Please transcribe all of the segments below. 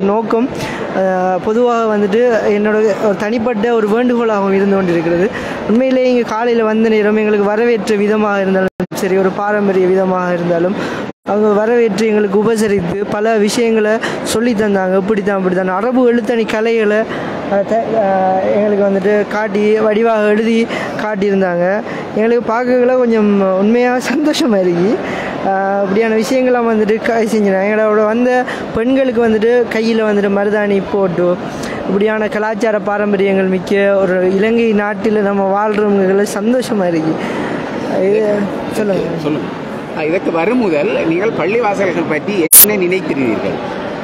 நோக்கம் அஹ், பொதுவாக வந்துட்டு என்னோட ஒரு தனிப்பட்ட ஒரு வேண்டுகோளாகவும் இருந்து கொண்டிருக்கிறது உண்மையிலேயே இங்கே காலையில் வந்த நேரம் எங்களுக்கு வரவேற்ற விதமாக இருந்தாலும் சரி ஒரு பாரம்பரிய விதமாக இருந்தாலும் அவங்க வரவேற்று எங்களுக்கு உபசரித்து பல விஷயங்களை சொல்லி தந்தாங்க இப்படி தான் இப்படி தான் அரபு எழுத்தணி கலைகளை அஹ், த- அஹ், எங்களுக்கு வந்துட்டு காட்டி வடிவாக எழுதி காட்டியிருந்தாங்க எங்களுக்கு பார்க்கல கொஞ்சம் உண்மையாக சந்தோஷமாக இருக்கு அஹ், இப்படியான விஷயங்கள்லாம் வந்துட்டு க செஞ்சினாங்க எங்களோட வந்த பெண்களுக்கு வந்துட்டு கையில் வந்துட்டு மருதாணி போட்டு இப்படியான கலாச்சார பாரம்பரியங்கள் மிக்க ஒரு இலங்கை நாட்டில் நம்ம வாழ்கிறவங்களை சந்தோஷமாக இருக்கு இது சொல்லுங்கள் சொல்லுங்க ஆ, இதற்கு வரும் முதல் நீங்கள் பள்ளிவாசல்கள் பற்றி என்ன நினைக்கிறீர்கள்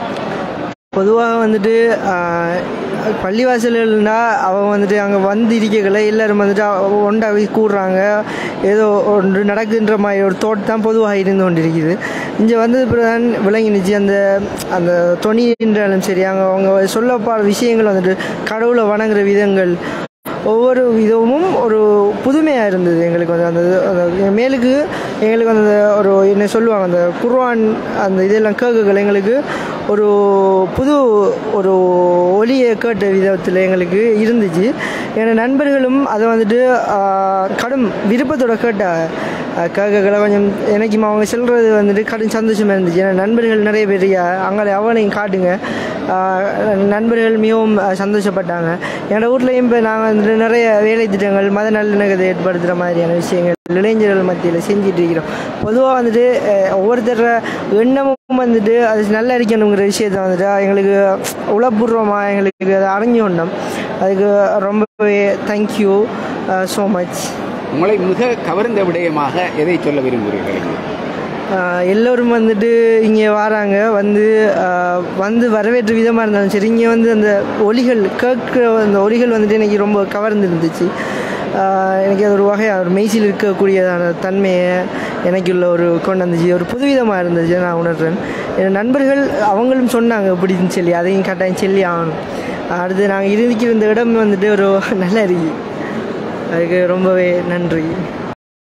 பொதுவாக வந்துட்டு ஆஹ், பள்ளிவாசல்கள்னா அவங்க வந்துட்டு அங்கே வந்து இருக்கல எல்லாரும் வந்துட்டு அவ- ஒண்டாக கூடுறாங்க ஏதோ ஒன்று நடக்குன்ற மாதிரி ஒரு தோட் தான் பொதுவாக இருந்து கொண்டிருக்குது இங்கே வந்தது பிறகுதான் விளங்கினுச்சு அந்த அந்த தொனின்றாலும் சரி அங்கே அவங்க சொல்லப்பாட விஷயங்கள் வந்துட்டு கடவுளை வணங்குற விதங்கள் ஒவ்வொரு விதமும் ஒரு புதுமையாக இருந்தது எங்களுக்கு வந்து அந்த அந்த மேலுக்கு எங்களுக்கு அந்த ஒரு என்ன சொல்லுவாங்க அந்த குர்ஆன் அந்த இதெல்லாம் கேட்கல எங்களுக்கு ஒரு புது ஒரு ஒலியை கேட்ட விதத்தில் எங்களுக்கு இருந்துச்சு என் நண்பர்களும் அதை வந்துட்டு ஆஹ், கடும் விருப்பத்தோட கேட்டாங்க கேட்கல கொஞ்சம் எனக்கும் அவங்க சொல்கிறது வந்துட்டு கடும் சந்தோஷமாக இருந்துச்சு ஏன்னா நண்பர்கள் நிறைய பேர் அங்கே அவனையும் காட்டுங்க ஆஹ், நண்பர்கள் மிகவும் ஆஹ், சந்தோஷப்பட்டாங்க என்னோட வீட்லையும் இப்போ நாங்கள் வந்துட்டு நிறைய வேலை திட்டங்கள் மத நல்லிணக்கத்தை ஏற்படுத்துகிற மாதிரியான விஷயங்கள் இளைஞர்கள் மத்தியில் செஞ்சுட்டு இருக்கிறோம் பொதுவாக வந்துட்டு அஹ், ஒவ்வொருத்தர எண்ணமும் வந்துட்டு அது நல்லா இருக்கணுங்கிற விஷயத்த வந்துட்டு எங்களுக்கு உளப்பூர்வமாக எங்களுக்கு அதை அறிஞ்சோண்டோம் அதுக்கு ரொம்பவே தேங்க்யூ ஸோ மச் உங்களை மிக கவர்ந்த விடயமாக எதை சொல்ல விரும்புகிறீர்கள் ஆஹ் எல்லோரும் வந்துட்டு இங்கே வராங்க வந்து ஆஹ் வந்து வரவேற்ற விதமாக இருந்தாலும் சரி இங்கே வந்து அந்த ஒலிகள் கேட்குற அந்த ஒலிகள் வந்துட்டு எனக்கு ரொம்ப கவர்ந்து இருந்துச்சு ஆஹ் எனக்கு அது ஒரு வகையாக ஒரு மெய்சில் இருக்கக்கூடியதான தன்மையை எனக்குள்ள ஒரு கொண்டு வந்துச்சு ஒரு புதுவிதமாக இருந்துச்சு நான் உணர்றேன் என் நண்பர்கள் அவங்களும் சொன்னாங்க இப்படின்னு சொல்லி அதையும் கட்டாயம் சொல்லி ஆகணும் அடுத்து நாங்கள் இருக்கிற இந்த இடம் வந்துட்டு ஒரு நல்லா இருக்கு அதுக்கு ரொம்பவே நன்றி